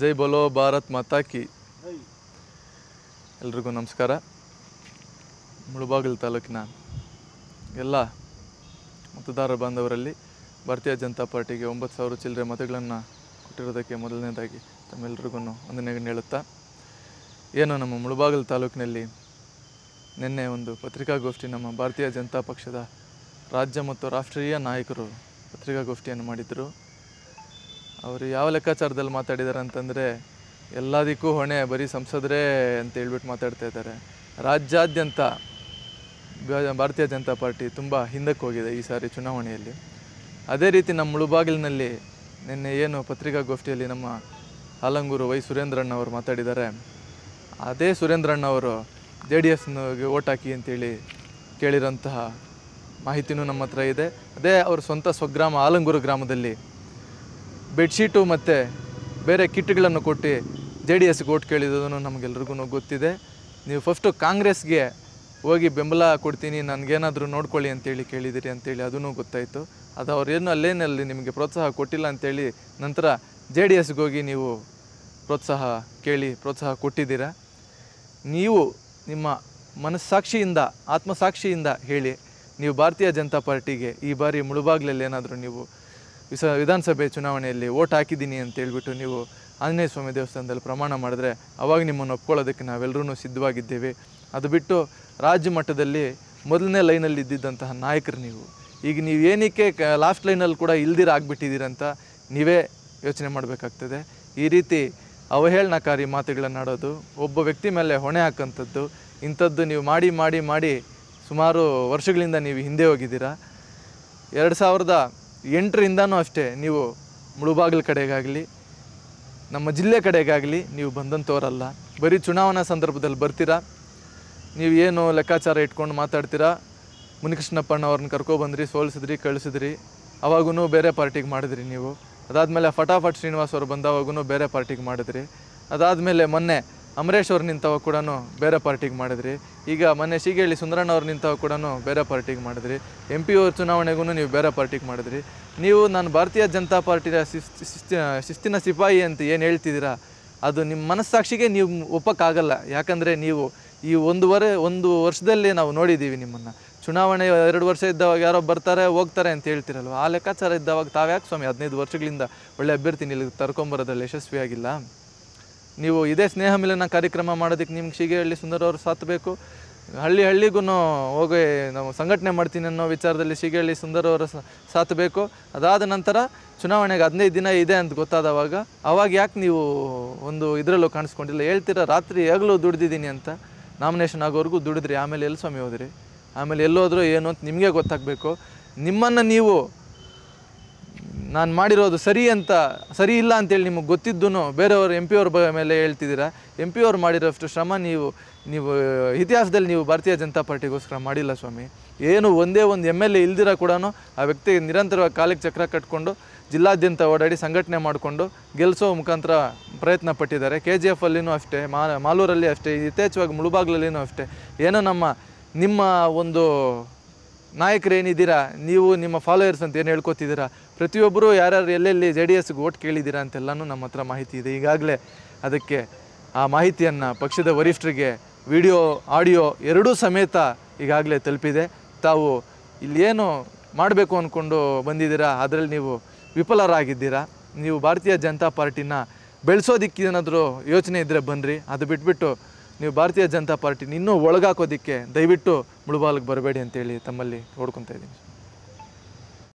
ಜೈ ಬೋಲೋ ಭಾರತ್ ಮಾತಾ ಕಿ ಎಲ್ರಿಗೂ ನಮಸ್ಕಾರ ಮುಳುಬಾಗಿಲು ತಾಲೂಕಿನ ಎಲ್ಲ ಮತದಾರ ಬಾಂಧವರಲ್ಲಿ ಭಾರತೀಯ ಜನತಾ ಪಾರ್ಟಿಗೆ ಒಂಬತ್ತು ಸಾವಿರ ಚಿಲ್ಲರೆ ಮತಗಳನ್ನು ಕೊಟ್ಟಿರೋದಕ್ಕೆ ಮೊದಲನೇದಾಗಿ ತಮ್ಮೆಲ್ರಿಗೂ ವಂದನೆಗಳನ್ನು ಹೇಳುತ್ತಾ ಏನು ನಮ್ಮ ಮುಳುಬಾಗಿಲು ತಾಲೂಕಿನಲ್ಲಿ ನಿನ್ನೆ ಒಂದು ಪತ್ರಿಕಾಗೋಷ್ಠಿ ನಮ್ಮ ಭಾರತೀಯ ಜನತಾ ಪಕ್ಷದ ರಾಜ್ಯ ಮತ್ತು ರಾಷ್ಟ್ರೀಯ ನಾಯಕರು ಪತ್ರಿಕಾಗೋಷ್ಠಿಯನ್ನು ಮಾಡಿದರು ಅವರು ಯಾವ ಲೆಕ್ಕಾಚಾರದಲ್ಲಿ ಮಾತಾಡಿದ್ದಾರೆ ಅಂತಂದರೆ ಎಲ್ಲದಕ್ಕೂ ಹೊಣೆ ಬರೀ ಸಂಸದರೇ ಅಂತ ಹೇಳ್ಬಿಟ್ಟು ಮಾತಾಡ್ತಾ ಇದ್ದಾರೆ ರಾಜ್ಯಾದ್ಯಂತ ಬ- ಭಾರತೀಯ ಜನತಾ ಪಾರ್ಟಿ ತುಂಬ ಹಿಂದಕ್ಕೆ ಹೋಗಿದೆ ಈ ಸಾರಿ ಚುನಾವಣೆಯಲ್ಲಿ ಅದೇ ರೀತಿ ನಮ್ಮ ಮುಳುಬಾಗಿಲಿನಲ್ಲಿ ನಿನ್ನೆ ಏನು ಪತ್ರಿಕಾಗೋಷ್ಠಿಯಲ್ಲಿ ನಮ್ಮ ಹಾಲಂಗೂರು ವೈ ಸುರೇಂದ್ರಣ್ಣ ಅವರು ಮಾತಾಡಿದ್ದಾರೆ ಅದೇ ಸುರೇಂದ್ರಣ್ಣ ಅವರು ಜೆ ಡಿ ಎಸ್ಗೆ ಓಟ್ ಹಾಕಿ ಅಂತೇಳಿ ಕೇಳಿರೋಂತಹ ಮಾಹಿತಿನೂ ನಮ್ಮ ಹತ್ರ ಇದೆ ಅದೇ ಅವ್ರ ಸ್ವಂತ ಸ್ವಗ್ರಾಮ ಆಲಂಗೂರು ಗ್ರಾಮದಲ್ಲಿ ಬೆಡ್ಶೀಟು ಮತ್ತು ಬೇರೆ ಕಿಟ್ಗಳನ್ನು ಕೊಟ್ಟು ಜೆ ಡಿ ಎಸ್ಗೆ ಓಟ್ ಕೇಳಿರೋದನ್ನು ನಮಗೆಲ್ರಿಗೂ ಗೊತ್ತಿದೆ ನೀವು ಫಸ್ಟು ಕಾಂಗ್ರೆಸ್ಗೆ ಹೋಗಿ ಬೆಂಬಲ ಕೊಡ್ತೀನಿ ನನಗೇನಾದರೂ ನೋಡ್ಕೊಳ್ಳಿ ಅಂತೇಳಿ ಕೇಳಿದಿರಿ ಅಂತೇಳಿ ಅದೂ ಗೊತ್ತಾಯಿತು ಅದು ಅವ್ರೇನು ಅಲ್ಲೇನಲ್ಲಿ ನಿಮಗೆ ಪ್ರೋತ್ಸಾಹ ಕೊಟ್ಟಿಲ್ಲ ಅಂತೇಳಿ ನಂತರ ಜೆ ಡಿ ಎಸ್ಗೆ ಹೋಗಿ ನೀವು ಪ್ರೋತ್ಸಾಹ ಕೇಳಿ ಪ್ರೋತ್ಸಾಹ ಕೊಟ್ಟಿದ್ದೀರಾ ನೀವು ನಿಮ್ಮ ಮನಸ್ಸಾಕ್ಷಿಯಿಂದ ಆತ್ಮಸಾಕ್ಷಿಯಿಂದ ಹೇಳಿ ನೀವು ಭಾರತೀಯ ಜನತಾ ಪಾರ್ಟಿಗೆ ಈ ಬಾರಿ ಮುಳುಬಾಗ್ಲಲ್ಲಿ ಏನಾದರೂ ನೀವು ವಿಸ ವಿಧಾನಸಭೆ ಚುನಾವಣೆಯಲ್ಲಿ ಓಟ್ ಹಾಕಿದ್ದೀನಿ ಅಂತ ಹೇಳ್ಬಿಟ್ಟು ನೀವು ಆಂಜನೇಯ ಸ್ವಾಮಿ ದೇವಸ್ಥಾನದಲ್ಲಿ ಪ್ರಮಾಣ ಮಾಡಿದ್ರೆ ಅವಾಗ ನಿಮ್ಮನ್ನು ಒಪ್ಕೊಳ್ಳೋದಕ್ಕೆ ನಾವೆಲ್ಲರೂ ಸಿದ್ಧವಾಗಿದ್ದೇವೆ ಅದು ಬಿಟ್ಟು ರಾಜ್ಯ ಮಟ್ಟದಲ್ಲಿ ಮೊದಲನೇ ಲೈನಲ್ಲಿ ಇದ್ದಿದ್ದಂತಹ ನಾಯಕರು ನೀವು ಈಗ ನೀವು ಏನಕ್ಕೆ ಲಾಸ್ಟ್ ಲೈನಲ್ಲಿ ಕೂಡ ಇಲ್ದಿರ ಆಗಿಬಿಟ್ಟಿದ್ದೀರಂತ ನೀವೇ ಯೋಚನೆ ಮಾಡಬೇಕಾಗ್ತದೆ ಈ ರೀತಿ ಅವಹೇಳನಕಾರಿ ಮಾತುಗಳನ್ನಾಡೋದು ಒಬ್ಬ ವ್ಯಕ್ತಿ ಮೇಲೆ ಹೊಣೆ ಹಾಕೋಂಥದ್ದು ಇಂಥದ್ದು ನೀವು ಮಾಡಿ ಮಾಡಿ ಮಾಡಿ ಸುಮಾರು ವರ್ಷಗಳಿಂದ ನೀವು ಹಿಂದೆ ಹೋಗಿದ್ದೀರಾ ಎರಡು ಸಾವಿರದ ಎಂಟರಿಂದನೂ ಅಷ್ಟೇ ನೀವು ಮುಳುಬಾಗಿಲು ಕಡೆಗಾಗಲಿ ನಮ್ಮ ಜಿಲ್ಲೆ ಕಡೆಗಾಗಲಿ ನೀವು ಬಂದಂಥವರಲ್ಲ ಬರೀ ಚುನಾವಣಾ ಸಂದರ್ಭದಲ್ಲಿ ಬರ್ತೀರಾ ನೀವು ಏನು ಲೆಕ್ಕಾಚಾರ ಇಟ್ಕೊಂಡು ಮಾತಾಡ್ತೀರಾ ಮುನಿಕೃಷ್ಣಪ್ಪಣ್ಣವ್ರನ್ನ ಕರ್ಕೊಬಂದ್ರಿ ಸೋಲಿಸಿದ್ರಿ ಕಳಿಸಿದ್ರಿ ಅವಾಗೂ ಬೇರೆ ಪಾರ್ಟಿಗೆ ಮಾಡಿದ್ರಿ ನೀವು ಅದಾದಮೇಲೆ ಫಟಾಫಟ್ ಶ್ರೀನಿವಾಸ್ ಅವರು ಬಂದವಾಗೂ ಬೇರೆ ಪಾರ್ಟಿಗೆ ಮಾಡಿದ್ರಿ ಅದಾದಮೇಲೆ ಮೊನ್ನೆ ಅಮರೇಶ್ ಅವ್ರು ನಿಂತವ ಕೂಡ ಬೇರೆ ಪಾರ್ಟಿಗೆ ಮಾಡಿದ್ರಿ ಈಗ ಮೊನ್ನೆ ಶೀಗೇಳಿ ಸುಂದರಣ್ಣ ಅವ್ರು ನಿಂತವ ಕೂಡ ಬೇರೆ ಪಾರ್ಟಿಗೆ ಮಾಡಿದ್ರಿ ಎಂ ಪಿ ಅವ್ರ ಚುನಾವಣೆಗೂ ನೀವು ಬೇರೆ ಪಾರ್ಟಿಗೆ ಮಾಡಿದ್ರಿ ನೀವು ನಾನು ಭಾರತೀಯ ಜನತಾ ಪಾರ್ಟಿಯ ಶಿಸ್ತಿ ಶಿಸ್ತಿ- ಶಿಸ್ತಿನ ಸಿಪಾಯಿ ಅಂತ ಏನು ಹೇಳ್ತಿದ್ದೀರಾ ಅದು ನಿಮ್ಮ ಮನಸ್ಸಾಕ್ಷಿಗೆ ನೀವು ಒಪ್ಪಕ್ಕಾಗಲ್ಲ ಯಾಕಂದರೆ ನೀವು ಈ ಒಂದೂವರೆ ಒಂದು ವರ್ಷದಲ್ಲಿ ನಾವು ನೋಡಿದ್ದೀವಿ ನಿಮ್ಮನ್ನು ಚುನಾವಣೆ ಎರಡು ವರ್ಷ ಇದ್ದವಾಗ ಯಾರೋ ಬರ್ತಾರೆ ಹೋಗ್ತಾರೆ ಅಂತ ಹೇಳ್ತಿರಲ್ವ ಆ ಲೆಕ್ಕಾಚಾರ ಇದ್ದವಾಗ ತಾವ್ಯಾಕೆ ಸ್ವಾಮಿ ಹದಿನೈದು ವರ್ಷಗಳಿಂದ ಒಳ್ಳೆ ಅಭ್ಯರ್ಥಿ ಇಲ್ಲಿ ತರ್ಕೊಂಬರೋದ್ರಲ್ಲಿ ಯಶಸ್ವಿಯಾಗಿಲ್ಲ ನೀವು ಇದೇ ಸ್ನೇಹ ಮಿಲನ ಕಾರ್ಯಕ್ರಮ ಮಾಡೋದಕ್ಕೆ ನಿಮ್ಗೆ ಶಿಗೆಹಳ್ಳಿ ಸುಂದರ ಅವರು ಸಾಥ್ ಬೇಕು ಹಳ್ಳಿ ಹಳ್ಳಿಗೂ ಹೋಗಿ ನಾವು ಸಂಘಟನೆ ಮಾಡ್ತೀನಿ ಅನ್ನೋ ವಿಚಾರದಲ್ಲಿ ಶಿಗೆಹಳ್ಳಿ ಸುಂದರ ಅವರ ಸ- ಸಾಥ್ ಬೇಕು ಅದಾದ ನಂತರ ಚುನಾವಣೆಗೆ ಹದಿನೈದು ದಿನ ಇದೆ ಅಂತ ಗೊತ್ತಾದವಾಗ ಅವಾಗ ಯಾಕೆ ನೀವು ಒಂದು ಇದರಲ್ಲೂ ಕಾಣಿಸ್ಕೊಂಡಿಲ್ಲ ಹೇಳ್ತೀರಾ ರಾತ್ರಿ ಆಗಲೂ ದುಡ್ದಿದ್ದೀನಿ ಅಂತ ನಾಮಿನೇಷನ್ ಆಗೋವರೆಗೂ ದುಡಿದ್ರಿ ಆಮೇಲೆ ಎಲ್ಲಿ ಸ್ವಾಮಿ ಹೋದ್ರಿ ಆಮೇಲೆ ಎಲ್ಲೋದ್ರು ಏನು ಅಂತ ನಿಮಗೆ ಗೊತ್ತಾಗಬೇಕು ನಿಮ್ಮನ್ನು ನೀವು ನಾನು ಮಾಡಿರೋದು ಸರಿ ಅಂತ ಸರಿ ಇಲ್ಲ ಅಂತೇಳಿ ನಿಮಗೆ ಗೊತ್ತಿದ್ದೂ ಬೇರೆಯವರು ಎಂ ಪಿ ಅವ್ರ ಬ- ಮೇಲೆ ಹೇಳ್ತಿದ್ದೀರಾ ಎಂ ಪಿ ಅವ್ರು ಮಾಡಿರೋಷ್ಟು ಶ್ರಮ ನೀವು ನೀವು ಇತಿಹಾಸದಲ್ಲಿ ನೀವು ಭಾರತೀಯ ಜನತಾ ಪಾರ್ಟಿಗೋಸ್ಕರ ಮಾಡಿಲ್ಲ ಸ್ವಾಮಿ ಏನು ಒಂದೇ ಒಂದು ಎಮ್ ಎಲ್ ಎ ಇಲ್ದಿರ ಕೂಡ ಆ ವ್ಯಕ್ತಿ ನಿರಂತರವಾಗಿ ಕಾಲಿಗೆ ಚಕ್ರ ಕಟ್ಕೊಂಡು ಜಿಲ್ಲಾದ್ಯಂತ ಓಡಾಡಿ ಸಂಘಟನೆ ಮಾಡಿಕೊಂಡು ಗೆಲ್ಲಿಸೋ ಮುಖಾಂತರ ಪ್ರಯತ್ನ ಪಟ್ಟಿದ್ದಾರೆ ಕೆ ಜಿ ಎಫ್ ಅಲ್ಲಿನೂ ಅಷ್ಟೇ ಮಾ ಮಾಲೂರಲ್ಲಿ ಅಷ್ಟೇ ಯಥೇಚ್ಛವಾಗಿ ಮುಳುಬಾಗ್ಲಲ್ಲಿನೂ ಅಷ್ಟೇ ಏನೋ ನಮ್ಮ ನಿಮ್ಮ ಒಂದು ನಾಯಕರು ಏನಿದ್ದೀರಾ ನೀವು ನಿಮ್ಮ ಫಾಲೋಯರ್ಸ್ ಅಂತ ಏನು ಹೇಳ್ಕೊತಿದ್ದೀರಾ ಪ್ರತಿಯೊಬ್ಬರು ಯಾರ್ಯಾರು ಎಲ್ಲೆಲ್ಲಿ ಜೆ ಡಿ ಎಸ್ಗೆ ಓಟ್ ಕೇಳಿದ್ದೀರಾ ಅಂತೆಲ್ಲನೂ ನಮ್ಮ ಹತ್ರ ಮಾಹಿತಿ ಇದೆ ಈಗಾಗಲೇ ಅದಕ್ಕೆ ಆ ಮಾಹಿತಿಯನ್ನು ಪಕ್ಷದ ವರಿಷ್ಠರಿಗೆ ವಿಡಿಯೋ ಆಡಿಯೋ ಎರಡೂ ಸಮೇತ ಈಗಾಗಲೇ ತಲುಪಿದೆ ತಾವು ಇಲ್ಲಿ ಏನು ಮಾಡಬೇಕು ಅಂದ್ಕೊಂಡು ಬಂದಿದ್ದೀರಾ ಅದರಲ್ಲಿ ನೀವು ವಿಫಲರಾಗಿದ್ದೀರಾ ನೀವು ಭಾರತೀಯ ಜನತಾ ಪಾರ್ಟಿನ ಬೆಳೆಸೋದಿಕ್ಕೆ ಏನಾದರೂ ಯೋಚನೆ ಇದ್ದರೆ ಬನ್ನಿರಿ ಅದು ಬಿಟ್ಬಿಟ್ಟು ನೀವು ಭಾರತೀಯ ಜನತಾ ಪಾರ್ಟಿನ ಇನ್ನೂ ಒಳಗಾಕೋದಿಕ್ಕೆ ದಯವಿಟ್ಟು ಮುಳುಬಾಲಿಗೆ ಬರಬೇಡಿ ಅಂತೇಳಿ ತಮ್ಮಲ್ಲಿ ನೋಡ್ಕೊತಾ ಇದ್ದೀನಿ